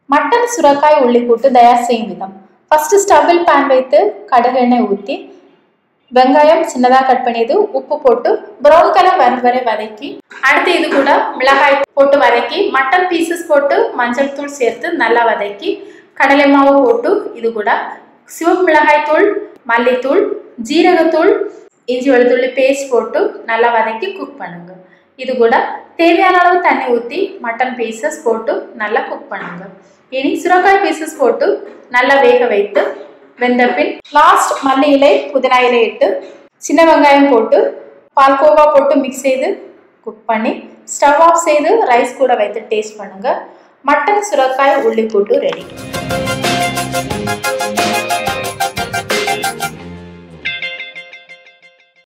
mutton சுரக்காய் உள்ளி கூட்டு தயார் செய்யும் விதம் ஃபர்ஸ்ட் ஸ்டவ்வில் பேன் வைத்து கடுகு எண்ணெய் ஊற்றி வெங்காயம் சின்னதாக கட் பண்ணியது உப்பு போட்டு ப்ரௌன் கலர் வரும் வரை வதக்கி அடுத்து இது கூட மிளகாய் போட்டு வதக்கி மட்டன் பீசஸ் போட்டு மஞ்சள் தூள் சேர்த்து நல்லா வதக்கி கடலை மாவு போட்டு இது கூட சிவப்பு மிளகாய் தூள் மல்லித்தூள் ஜீரகத்தூள் இஞ்சி வெளுத்துள்ளி பேஸ்ட் போட்டு நல்லா வதக்கி குக் பண்ணுங்க இது கூட தேவையான அளவு தண்ணி ஊற்றி மட்டன் பீசஸ் போட்டு நல்லா குக் பண்ணுங்க இனி சுரக்காய் பீசஸ் போட்டு நல்லா வேக வைத்து வெந்த பின் லாஸ்ட் மல்லி இலை புதினா இலை இட்டு சின்ன வெங்காயம் போட்டு பால்கோவா போட்டு மிக்ஸ் செய்து குக் பண்ணி ஸ்டவ் ஆஃப் செய்து ரைஸ் கூட வைத்து டேஸ்ட் பண்ணுங்க மட்டன் சுரக்காய் உள்ளி கூட்டு ரெடி